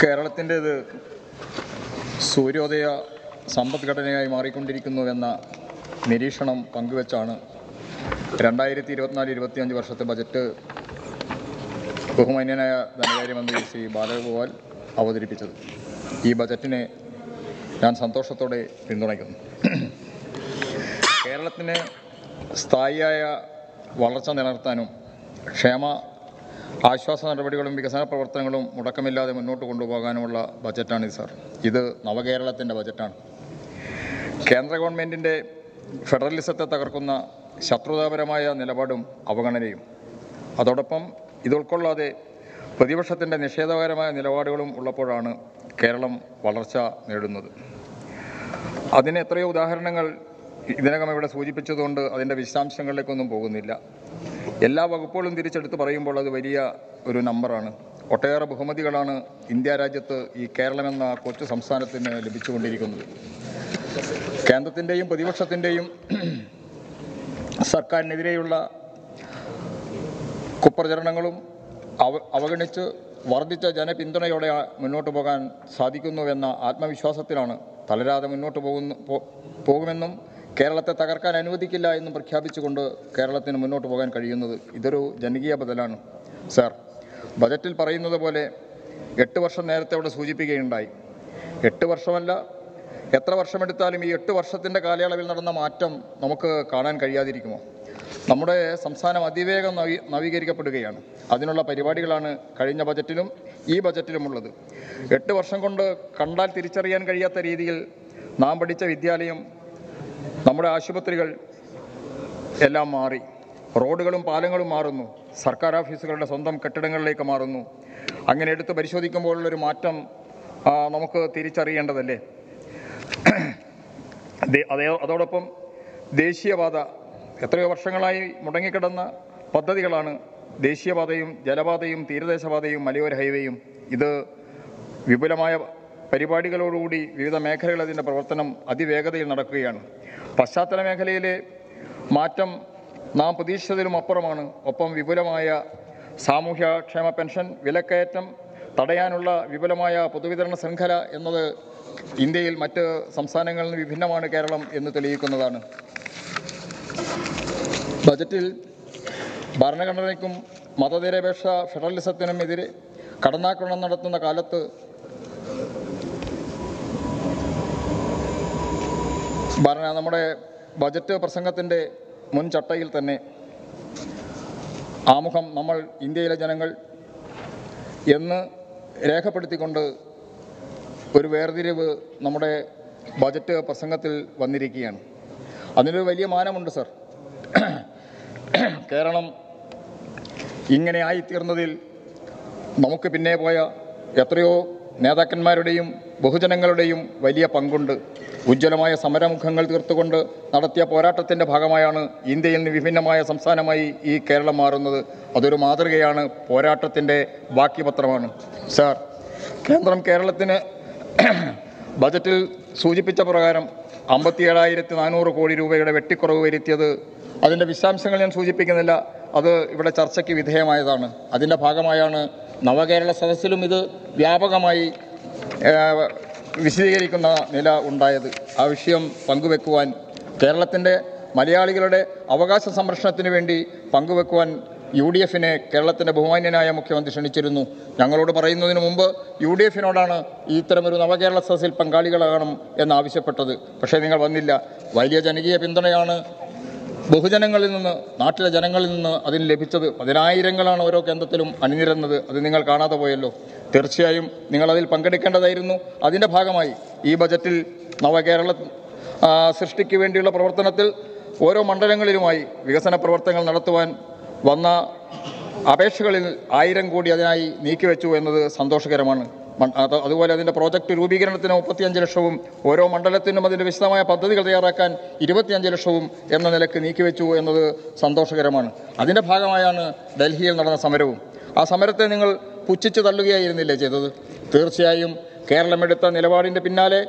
കേരളത്തിൻ്റേത് സൂര്യോദയ സമ്പദ്ഘടനയായി മാറിക്കൊണ്ടിരിക്കുന്നുവെന്ന നിരീക്ഷണം പങ്കുവച്ചാണ് രണ്ടായിരത്തി ഇരുപത്തിനാല് ഇരുപത്തിയഞ്ച് വർഷത്തെ ബജറ്റ് ബഹുമാന്യനായ ധനകാര്യമന്ത്രി ശ്രീ ബാലഗോപാൽ അവതരിപ്പിച്ചത് ഈ ബജറ്റിനെ ഞാൻ സന്തോഷത്തോടെ പിന്തുണയ്ക്കുന്നു കേരളത്തിന് സ്ഥായിയായ വളർച്ച നിലനിർത്താനും ക്ഷേമ ആശ്വാസ നടപടികളും വികസന പ്രവർത്തനങ്ങളും മുടക്കമില്ലാതെ മുന്നോട്ട് കൊണ്ടുപോകാനുമുള്ള ബജറ്റാണിത് സാർ ഇത് നവകേരളത്തിൻ്റെ ബജറ്റാണ് കേന്ദ്ര ഗവൺമെൻറ്റിൻ്റെ ഫെഡറലിസത്തെ തകർക്കുന്ന ശത്രുതാപരമായ നിലപാടും അവഗണനയും അതോടൊപ്പം ഇത് ഉൾക്കൊള്ളാതെ പ്രതിപക്ഷത്തിൻ്റെ നിഷേധകരമായ നിലപാടുകളും ഉള്ളപ്പോഴാണ് കേരളം വളർച്ച നേടുന്നത് അതിന് എത്രയോ ഉദാഹരണങ്ങൾ ഇതിനകം ഇവിടെ സൂചിപ്പിച്ചതുകൊണ്ട് അതിൻ്റെ വിശദാംശങ്ങളിലേക്കൊന്നും പോകുന്നില്ല എല്ലാ വകുപ്പുകളും തിരിച്ചെടുത്ത് പറയുമ്പോൾ അത് വലിയ ഒരു നമ്പറാണ് ഒട്ടേറെ ബഹുമതികളാണ് ഇന്ത്യ രാജ്യത്ത് ഈ കേരളമെന്ന കൊച്ചു സംസ്ഥാനത്തിന് ലഭിച്ചുകൊണ്ടിരിക്കുന്നത് കേന്ദ്രത്തിൻ്റെയും പ്രതിപക്ഷത്തിൻ്റെയും സർക്കാരിനെതിരെയുള്ള കുപ്രചരണങ്ങളും അവ അവഗണിച്ച് വർദ്ധിച്ച ജനപിന്തുണയോടെ ആ- മുന്നോട്ട് പോകാൻ സാധിക്കുന്നുവെന്ന ആത്മവിശ്വാസത്തിലാണ് തളരാതെ മുന്നോട്ട് പോകുന്നു പോ- പോകുമെന്നും കേരളത്തെ തകർക്കാൻ അനുവദിക്കില്ല എന്നും പ്രഖ്യാപിച്ചുകൊണ്ട് കേരളത്തിന് മുന്നോട്ട് പോകാൻ കഴിയുന്നത് ഇതൊരു ജനകീയ ബദലാണ് സാർ ബജറ്റിൽ പറയുന്നത് പോലെ എട്ട് വർഷം നേരത്തെ അവിടെ സൂചിപ്പിക്കുകയുണ്ടായി എട്ട് വർഷമല്ല എത്ര വർഷമെടുത്താലും ഈ എട്ട് വർഷത്തിൻ്റെ കാലയളവിൽ നടന്ന മാറ്റം നമുക്ക് കാണാൻ കഴിയാതിരിക്കുമോ നമ്മുടെ സംസ്ഥാനം അതിവേഗം നവീ നവീകരിക്കപ്പെടുകയാണ് അതിനുള്ള പരിപാടികളാണ് കഴിഞ്ഞ ബജറ്റിലും ഈ ബജറ്റിലുമുള്ളത് എട്ട് വർഷം കൊണ്ട് കണ്ടാൽ തിരിച്ചറിയാൻ കഴിയാത്ത രീതിയിൽ നാം പഠിച്ച വിദ്യാലയം നമ്മുടെ ആശുപത്രികൾ എല്ലാം മാറി റോഡുകളും പാലങ്ങളും മാറുന്നു സർക്കാർ ഓഫീസുകളുടെ സ്വന്തം കെട്ടിടങ്ങളിലേക്ക് മാറുന്നു അങ്ങനെ എടുത്ത് പരിശോധിക്കുമ്പോഴുള്ളൊരു മാറ്റം ആ, നമുക്ക് തിരിച്ചറിയേണ്ടതല്ലേ ദേ- അതേ അതോടൊപ്പം ദേശീയപാത എത്രയോ വർഷങ്ങളായി മുടങ്ങിക്കിടന്ന പദ്ധതികളാണ് ദേശീയപാതയും ജലപാതയും തീരദേശപാതയും മലയോര ഹൈവേയും ഇത് വിപുലമായ പരിപാടികളോടുകൂടി വിവിധ മേഖലകളിൽ അതിൻ്റെ പ്രവർത്തനം അതിവേഗതയിൽ നടക്കുകയാണ് പശ്ചാത്തല മേഖലയിലെ മാറ്റം നാം പ്രതീക്ഷിച്ചതിലും അപ്പുറമാണ് ഒപ്പം വിപുലമായ സാമൂഹ്യക്ഷേമ പെൻഷൻ വിലക്കയറ്റം തടയാനുള്ള വിപുലമായ പൊതുവിതരണ ശൃംഖല എന്നത് ഇന്ത്യയിൽ മറ്റ് സംസ്ഥാനങ്ങളിൽ നിന്ന് വിഭിന്നമാണ് കേരളം എന്ന് തെളിയിക്കുന്നതാണ് ബജറ്റിൽ ഭരണഘടനയ്ക്കും മതനിരപേക്ഷ ഫെഡറലിസത്തിനും എതിരെ കടന്നാക്രമണം നടത്തുന്ന കാലത്ത് ഭരണ നമ്മുടെ ബജറ്റ് പ്രസംഗത്തിൻ്റെ മുൻ ചട്ടയിൽ തന്നെ ആമുഖം നമ്മൾ ഇന്ത്യയിലെ ജനങ്ങൾ എന്ന് രേഖപ്പെടുത്തിക്കൊണ്ട് ഒരു വേർതിരിവ് നമ്മുടെ ബജറ്റ് പ്രസംഗത്തിൽ വന്നിരിക്കുകയാണ് അതിനൊരു വലിയ മാനമുണ്ട് സർ കേരളം ഇങ്ങനെ ആയിത്തീർന്നതിൽ നമുക്ക് പിന്നെ പോയ എത്രയോ നേതാക്കന്മാരുടെയും ബഹുജനങ്ങളുടെയും വലിയ പങ്കുണ്ട് ഉജ്ജ്വലമായ സമരമുഖങ്ങൾ തീർത്തുകൊണ്ട് നടത്തിയ പോരാട്ടത്തിൻ്റെ ഭാഗമായാണ് ഇന്ത്യയിൽ നിന്ന് വിഭിന്നമായ സംസ്ഥാനമായി ഈ കേരളം മാറുന്നത് അതൊരു മാതൃകയാണ് പോരാട്ടത്തിൻ്റെ ബാക്കി പത്രമാണ് സാർ കേന്ദ്രം കേരളത്തിന് ബജറ്റിൽ സൂചിപ്പിച്ച പ്രകാരം അമ്പത്തിയേഴായിരത്തി നാനൂറ് കോടി രൂപയുടെ വെട്ടിക്കുറവ് വരുത്തിയത് അതിൻ്റെ വിശദാംശങ്ങൾ ഞാൻ സൂചിപ്പിക്കുന്നില്ല അത് ഇവിടെ ചർച്ചയ്ക്ക് വിധേയമായതാണ് അതിൻ്റെ ഭാഗമായാണ് നവകേരള സദസ്സിലും ഇത് വ്യാപകമായി ഏഹ്, വിശദീകരിക്കുന്ന നില ഉണ്ടായത് ആ വിഷയം പങ്കുവെക്കുവാൻ കേരളത്തിൻ്റെ മലയാളികളുടെ അവകാശ സംരക്ഷണത്തിന് വേണ്ടി പങ്കുവെക്കുവാൻ യു ഡി എഫിനെ കേരളത്തിൻ്റെ ബഹുമാന്യനായ മുഖ്യമന്ത്രി ക്ഷണിച്ചിരുന്നു ഞങ്ങളോട് പറയുന്നതിന് മുമ്പ് യു ഡി എഫിനോടാണ് ഈ ഇത്തരമൊരു നവകേരള സദസ്സിൽ പങ്കാളികളാകണം എന്നാവശ്യപ്പെട്ടത് പക്ഷേ നിങ്ങൾ വന്നില്ല വലിയ ജനകീയ പിന്തുണയാണ് ബഹുജനങ്ങളിൽ നിന്ന് നാട്ടിലെ ജനങ്ങളിൽ നിന്ന് അതിന് ലഭിച്ചത് പതിനായിരങ്ങളാണ് ഓരോ കേന്ദ്രത്തിലും അണിനിരന്നത് അത് നിങ്ങൾ കാണാതെ പോയല്ലോ തീർച്ചയായും നിങ്ങൾ അതിൽ പങ്കെടുക്കേണ്ടതായിരുന്നു അതിൻ്റെ ഭാഗമായി ഈ ബജറ്റിൽ നവകേരള ആ, സൃഷ്ടിക്ക് വേണ്ടിയുള്ള പ്രവർത്തനത്തിൽ ഓരോ മണ്ഡലങ്ങളിലുമായി വികസന പ്രവർത്തനങ്ങൾ നടത്തുവാൻ വന്ന അപേക്ഷകളിൽ ആയിരം കോടി അതിനായി നീക്കിവെച്ചു എന്നത് സന്തോഷകരമാണ് മൺ- അത് അതുപോലെ അതിൻ്റെ പ്രോജക്റ്റ് രൂപീകരണത്തിന് മുപ്പത്തിയഞ്ച് ലക്ഷവും ഓരോ മണ്ഡലത്തിനും അതിൻ്റെ വിശദമായ പദ്ധതികൾ തയ്യാറാക്കാൻ ഇരുപത്തിയഞ്ച് ലക്ഷവും എന്ന നിലക്ക് നീക്കിവെച്ചു എന്നത് സന്തോഷകരമാണ് അതിൻ്റെ ഭാഗമായാണ് ഡൽഹിയിൽ നടന്ന സമരവും ആ സമരത്തെ നിങ്ങൾ പുച്ഛിച്ച് തള്ളുകയായിരുന്നില്ലേ ചെയ്തത് തീർച്ചയായും കേരളമെടുത്ത നിലപാടിൻ്റെ പിന്നാലെ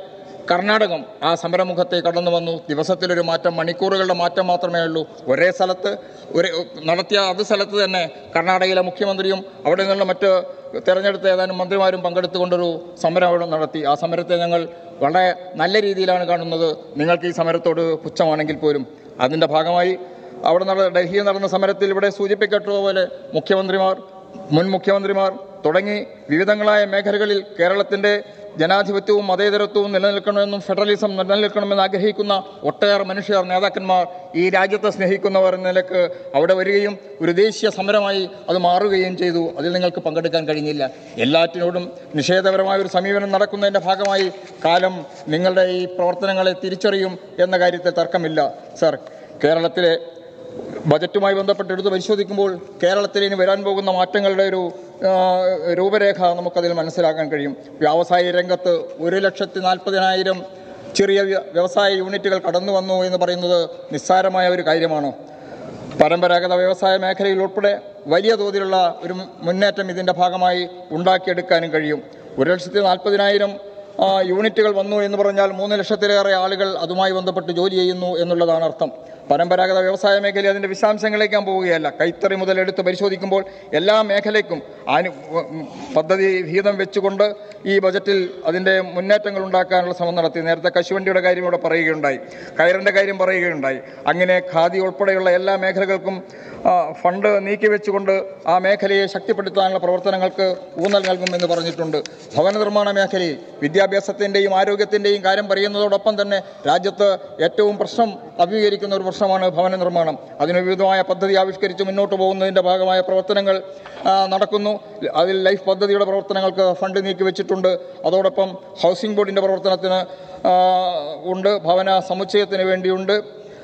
കർണാടകം ആ സമരമുഖത്തെ കടന്നു വന്നു ദിവസത്തിലൊരു മാറ്റം മണിക്കൂറുകളുടെ മാറ്റം മാത്രമേ ഉള്ളൂ ഒരേ സ്ഥലത്ത് ഒരേ നടത്തിയ അത് സ്ഥലത്ത് തന്നെ കർണാടകയിലെ മുഖ്യമന്ത്രിയും അവിടെ നിന്നുള്ള മറ്റ് തെരഞ്ഞെടുത്ത ഏതാനും മന്ത്രിമാരും പങ്കെടുത്തുകൊണ്ടൊരു സമരം അവിടെ നടത്തി ആ സമരത്തെ ഞങ്ങൾ വളരെ നല്ല രീതിയിലാണ് കാണുന്നത് നിങ്ങൾക്ക് ഈ സമരത്തോട് പുച്ഛമാണെങ്കിൽ പോലും അതിൻ്റെ ഭാഗമായി അവിടെ നട ഡൽഹിയിൽ നടന്ന സമരത്തിൽ ഇവിടെ സൂചിപ്പിക്കപ്പെട്ടതുപോലെ മുഖ്യമന്ത്രിമാർ മുൻ മുഖ്യമന്ത്രിമാർ തുടങ്ങി വിവിധങ്ങളായ മേഖലകളിൽ കേരളത്തിൻ്റെ ജനാധിപത്യവും മതേതരത്വവും നിലനിൽക്കണമെന്നും ഫെഡറലിസം നിലനിൽക്കണമെന്ന് ആഗ്രഹിക്കുന്ന ഒട്ടേറെ മനുഷ്യർ നേതാക്കന്മാർ ഈ രാജ്യത്തെ സ്നേഹിക്കുന്നവർ എന്ന നിലക്ക് അവിടെ വരികയും ഒരു ദേശീയ സമരമായി അത് മാറുകയും ചെയ്തു അതിൽ നിങ്ങൾക്ക് പങ്കെടുക്കാൻ കഴിഞ്ഞില്ല എല്ലാറ്റിനോടും നിഷേധപരമായ ഒരു സമീപനം നടക്കുന്നതിൻ്റെ ഭാഗമായി കാലം നിങ്ങളുടെ ഈ പ്രവർത്തനങ്ങളെ തിരിച്ചറിയും എന്ന കാര്യത്തിൽ തർക്കമില്ല സർ കേരളത്തിലെ ബജറ്റുമായി ബന്ധപ്പെട്ട് എടുത്ത് പരിശോധിക്കുമ്പോൾ കേരളത്തിൽ ഇനി വരാൻ പോകുന്ന മാറ്റങ്ങളുടെ ഒരു ആ, രൂപരേഖ നമുക്കതിൽ മനസ്സിലാക്കാൻ കഴിയും വ്യാവസായിക രംഗത്ത് ഒരു ലക്ഷത്തി നാൽപ്പതിനായിരം ചെറിയ വ്യ- വ്യവസായ യൂണിറ്റുകൾ കടന്നു വന്നു എന്ന് പറയുന്നത് നിസ്സാരമായ ഒരു കാര്യമാണോ പരമ്പരാഗത വ്യവസായ മേഖലയിൽ ഉൾപ്പെടെ വലിയ തോതിലുള്ള ഒരു മുന്നേറ്റം ഇതിൻ്റെ ഭാഗമായി ഉണ്ടാക്കിയെടുക്കാനും കഴിയും ഒരു ലക്ഷത്തി നാൽപ്പതിനായിരം ആ, യൂണിറ്റുകൾ വന്നു എന്ന് പറഞ്ഞാൽ മൂന്ന് ലക്ഷത്തിലേറെ ആളുകൾ അതുമായി ബന്ധപ്പെട്ട് ജോലി ചെയ്യുന്നു എന്നുള്ളതാണ് അർത്ഥം പരമ്പരാഗത വ്യവസായ മേഖല അതിൻ്റെ വിശദാംശങ്ങളിലേക്ക് ഞാൻ പോവുകയല്ല കൈത്തറി മുതൽ എടുത്ത് പരിശോധിക്കുമ്പോൾ എല്ലാ മേഖലയ്ക്കും അനു ഉം, പദ്ധതി വിഹിതം വെച്ചുകൊണ്ട് ഈ ബജറ്റിൽ അതിൻ്റെ മുന്നേറ്റങ്ങൾ ഉണ്ടാക്കാനുള്ള ശ്രമം നടത്തി നേരത്തെ കശുവണ്ടിയുടെ കാര്യം ഇവിടെ പറയുകയുണ്ടായി കയറിൻ്റെ കാര്യം പറയുകയുണ്ടായി അങ്ങനെ ഖാദി ഉൾപ്പെടെയുള്ള എല്ലാ മേഖലകൾക്കും ആ, ഫണ്ട് നീക്കി വെച്ചുകൊണ്ട് ആ മേഖലയെ ശക്തിപ്പെടുത്താനുള്ള പ്രവർത്തനങ്ങൾക്ക് ഊന്നൽ നൽകുമെന്ന് പറഞ്ഞിട്ടുണ്ട് ഭവന നിർമ്മാണ മേഖലയിൽ വിദ്യാഭ്യാസത്തിൻ്റെയും ആരോഗ്യത്തിൻ്റെയും കാര്യം പറയുന്നതോടൊപ്പം തന്നെ രാജ്യത്ത് ഏറ്റവും പ്രശ്നം അഭിമുഖീകരിക്കുന്ന ഒരു പ്രശ്നമാണ് ഭവന നിർമ്മാണം അതിന് വിവിധമായ പദ്ധതി ആവിഷ്കരിച്ച് മുന്നോട്ട് പോകുന്നതിൻ്റെ ഭാഗമായ പ്രവർത്തനങ്ങൾ ആ, നടക്കുന്നു അതിൽ ലൈഫ് പദ്ധതിയുടെ പ്രവർത്തനങ്ങൾക്ക് ഫണ്ട് നീക്കി വെച്ചിട്ടുണ്ട് അതോടൊപ്പം ഹൗസിംഗ് ബോർഡിൻ്റെ പ്രവർത്തനത്തിന് ആ, ഉണ്ട് ഭവന സമുച്ചയത്തിന് വേണ്ടിയുണ്ട്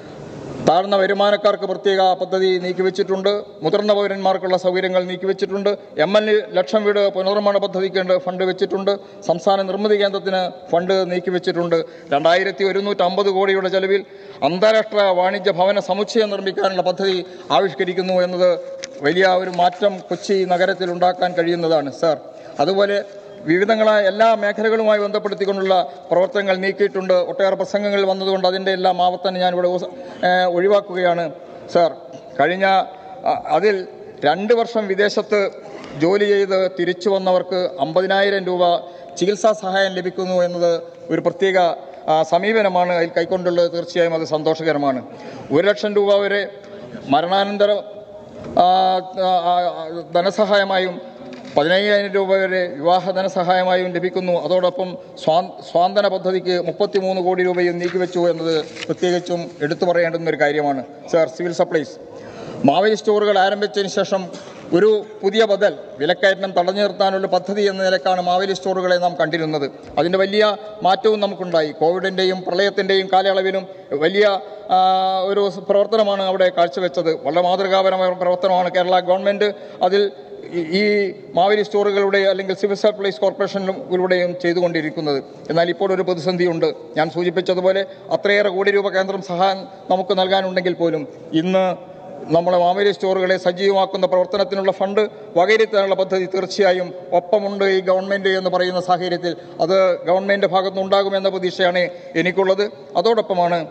താഴ്ന്ന വരുമാനക്കാർക്ക് പ്രത്യേക പദ്ധതി നീക്കിവെച്ചിട്ടുണ്ട് മുതിർന്ന പൗരന്മാർക്കുള്ള സൗകര്യങ്ങൾ നീക്കിവെച്ചിട്ടുണ്ട് എം എൽ ലക്ഷം വീട് പുനർനിർമ്മാണ പദ്ധതിക്ക് ഫണ്ട് വെച്ചിട്ടുണ്ട് സംസ്ഥാന നിർമ്മിതി കേന്ദ്രത്തിന് ഫണ്ട് നീക്കിവെച്ചിട്ടുണ്ട് രണ്ടായിരത്തി ഒരുന്നൂറ്റി അമ്പത് കോടിയുടെ ചെലവിൽ അന്താരാഷ്ട്ര വാണിജ്യ ഭവന സമുച്ചയം നിർമ്മിക്കാനുള്ള പദ്ധതി ആവിഷ്കരിക്കുന്നു എന്നത് വലിയ ഒരു മാറ്റം കൊച്ചി നഗരത്തിൽ ഉണ്ടാക്കാൻ കഴിയുന്നതാണ് സാർ അതുപോലെ വിവിധങ്ങളായ എല്ലാ മേഖലകളുമായി ബന്ധപ്പെടുത്തിക്കൊണ്ടുള്ള പ്രവർത്തനങ്ങൾ നീക്കിയിട്ടുണ്ട് ഒട്ടേറെ പ്രസംഗങ്ങൾ വന്നതുകൊണ്ട് അതിൻ്റെ എല്ലാം ആവർത്തനം ഞാനിവിടെ ഉസ- ഏഹ് ഒഴിവാക്കുകയാണ് സാർ കഴിഞ്ഞ അ- അതിൽ രണ്ട് വർഷം വിദേശത്ത് ജോലി ചെയ്ത് തിരിച്ചു വന്നവർക്ക് അമ്പതിനായിരം രൂപ ചികിത്സാ സഹായം ലഭിക്കുന്നു എന്നത് ഒരു പ്രത്യേക ആ, സമീപനമാണ് അതിൽ കൈക്കൊണ്ടുള്ളത് തീർച്ചയായും അത് സന്തോഷകരമാണ് ഒരു ലക്ഷം രൂപ വരെ മരണാനന്തര ആ, ആ, ആ, ധനസഹായമായും പതിനയ്യായിരം രൂപ വരെ വിവാഹ ധനസഹായമായും ലഭിക്കുന്നു അതോടൊപ്പം സ്വാ സ്വാന്തന പദ്ധതിക്ക് മുപ്പത്തിമൂന്ന് കോടി രൂപയും നീക്കിവെച്ചു എന്നത് പ്രത്യേകിച്ചും എടുത്തു പറയേണ്ടുന്ന ഒരു കാര്യമാണ് സാർ സിവിൽ സപ്ലൈസ് മാവേലി സ്റ്റോറുകൾ ആരംഭിച്ചതിന് ശേഷം ഒരു പുതിയ ബദൽ വിലക്കയറ്റം തടഞ്ഞു നിർത്താനുള്ള പദ്ധതി എന്ന നിലക്കാണ് മാവേലി സ്റ്റോറുകളെ നാം കണ്ടിരുന്നത് അതിൻ്റെ വലിയ മാറ്റവും നമുക്കുണ്ടായി കോവിഡിൻ്റെയും പ്രളയത്തിൻ്റെയും കാലയളവിലും വലിയ ആ, ഒരു പ്രവർത്തനമാണ് അവിടെ കാഴ്ചവെച്ചത് വളരെ മാതൃകാപരമായ പ്രവർത്തനമാണ് കേരള ഗവൺമെൻറ് അതിൽ ഈ- ഈ മാവേലി സ്റ്റോറുകളുടെ അല്ലെങ്കിൽ സിവിൽ സപ്ലൈസ് കോർപ്പറേഷനിലൂടെയും ചെയ്തുകൊണ്ടിരിക്കുന്നത് എന്നാൽ ഇപ്പോൾ ഒരു പ്രതിസന്ധിയുണ്ട് ഞാൻ സൂചിപ്പിച്ചതുപോലെ അത്രയേറെ കോടി രൂപ കേന്ദ്രം സഹായം നമുക്ക് നൽകാനുണ്ടെങ്കിൽ പോലും ഇന്ന് നമ്മുടെ മാവേലി സ്റ്റോറുകളെ സജീവമാക്കുന്ന പ്രവർത്തനത്തിനുള്ള ഫണ്ട് വകയിരുത്താനുള്ള പദ്ധതി തീർച്ചയായും ഒപ്പമുണ്ട് ഈ ഗവൺമെൻറ് എന്ന് പറയുന്ന സാഹചര്യത്തിൽ അത് ഗവൺമെൻറ് ഭാഗത്തുനിന്ന് ഉണ്ടാകുമെന്ന പ്രതീക്ഷയാണ് എനിക്കുള്ളത് അതോടൊപ്പമാണ്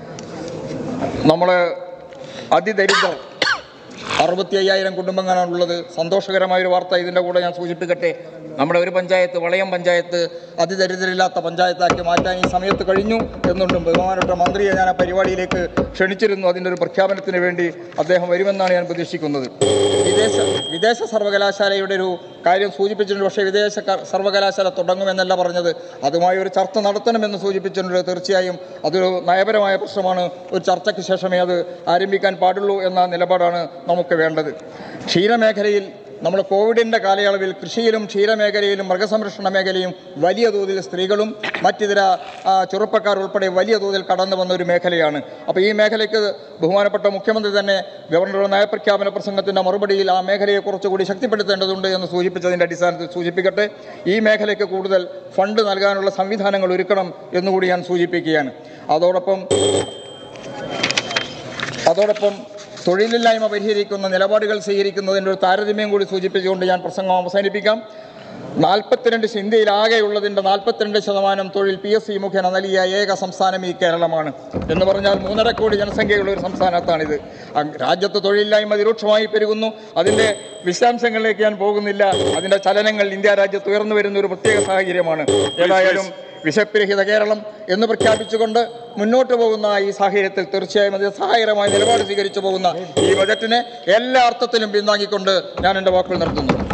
നമ്മൾ അതിദരിദ്രർ അറുപത്തി അയ്യായിരം കുടുംബങ്ങളാണുള്ളത് സന്തോഷകരമായ ഒരു വാർത്ത ഇതിൻ്റെ കൂടെ ഞാൻ സൂചിപ്പിക്കട്ടെ നമ്മുടെ ഒരു പഞ്ചായത്ത് വളയം പഞ്ചായത്ത് അതിദരിദ്രരില്ലാത്ത പഞ്ചായത്താക്കി മാറ്റാൻ ഈ സമയത്ത് കഴിഞ്ഞു എന്നുണ്ടും ബഹുമാനപ്പെട്ട മന്ത്രിയെ ഞാൻ ആ പരിപാടിയിലേക്ക് ക്ഷണിച്ചിരുന്നു അതിൻ്റെ ഒരു പ്രഖ്യാപനത്തിന് വേണ്ടി അദ്ദേഹം വരുമെന്നാണ് ഞാൻ പ്രതീക്ഷിക്കുന്നത് വിദേശ വിദേശ സർവകലാശാലയുടെ ഒരു കാര്യം സൂചിപ്പിച്ചിട്ടുണ്ട് പക്ഷേ വിദേശ ക- സർവകലാശാല തുടങ്ങുമെന്നല്ല പറഞ്ഞത് അതുമായി ഒരു ചർച്ച നടത്തണമെന്ന് സൂചിപ്പിച്ചിട്ടുണ്ട് തീർച്ചയായും അതൊരു നയപരമായ പ്രശ്നമാണ് ഒരു ചർച്ചയ്ക്ക് ശേഷമേ അത് ആരംഭിക്കാൻ പാടുള്ളൂ എന്ന നിലപാടാണ് നമുക്ക് വേണ്ടത് ക്ഷീരമേഖലയിൽ നമ്മൾ കോവിഡിൻ്റെ കാലയളവിൽ കൃഷിയിലും ക്ഷീരമേഖലയിലും മൃഗസംരക്ഷണ മേഖലയും വലിയ തോതിൽ സ്ത്രീകളും മറ്റിതര ആ, ചെറുപ്പക്കാർ ഉൾപ്പെടെ വലിയ തോതിൽ കടന്നു വന്ന ഒരു മേഖലയാണ് അപ്പോൾ ഈ മേഖലയ്ക്ക് ബഹുമാനപ്പെട്ട മുഖ്യമന്ത്രി തന്നെ ഗവർണറുടെ നയപ്രഖ്യാപന പ്രസംഗത്തിൻ്റെ മറുപടിയിൽ ആ മേഖലയെ കുറച്ചുകൂടി ശക്തിപ്പെടുത്തേണ്ടതുണ്ട് എന്ന് സൂചിപ്പിച്ചതിൻ്റെ അടിസ്ഥാനത്തിൽ സൂചിപ്പിക്കട്ടെ ഈ മേഖലയ്ക്ക് കൂടുതൽ ഫണ്ട് നൽകാനുള്ള സംവിധാനങ്ങൾ ഒരുക്കണം എന്നുകൂടി ഞാൻ സൂചിപ്പിക്കുകയാണ് അതോടൊപ്പം അതോടൊപ്പം തൊഴിലില്ലായ്മ പരിഹരിക്കുന്ന നിലപാടുകൾ സ്വീകരിക്കുന്നതിൻ്റെ ഒരു താരതമ്യം കൂടി സൂചിപ്പിച്ചുകൊണ്ട് ഞാൻ പ്രസംഗം അവസാനിപ്പിക്കാം നാൽപ്പത്തിരണ്ട് ഇന്ത്യയിൽ ആകെയുള്ളതിൻ്റെ നാൽപ്പത്തിരണ്ട് ശതമാനം തൊഴിൽ പി എസ് സി മുഖേന നൽകിയ ഏക സംസ്ഥാനം ഈ കേരളമാണ് എന്ന് പറഞ്ഞാൽ മൂന്നര കോടി ജനസംഖ്യയുള്ള ഒരു സംസ്ഥാനത്താണിത് അങ് രാജ്യത്ത് തൊഴിലില്ലായ്മ രൂക്ഷമായി പെരുകുന്നു അതിൻ്റെ വിശദാംശങ്ങളിലേക്ക് ഞാൻ പോകുന്നില്ല അതിൻ്റെ ചലനങ്ങൾ ഇന്ത്യ രാജ്യത്ത് ഉയർന്നു വരുന്ന ഒരു പ്രത്യേക സാഹചര്യമാണ് ഏതായാലും വിശപ്പുരഹിത കേരളം എന്ന് പ്രഖ്യാപിച്ചുകൊണ്ട് മുന്നോട്ട് പോകുന്ന ഈ സാഹചര്യത്തിൽ തീർച്ചയായും അതിന് സഹായകരമായ നിലപാട് സ്വീകരിച്ചു പോകുന്ന ഈ ബജറ്റിനെ എല്ലാ അർത്ഥത്തിലും പിന്താങ്ങിക്കൊണ്ട് ഞാൻ എൻ്റെ വാക്കുകൾ നിർത്തുന്നു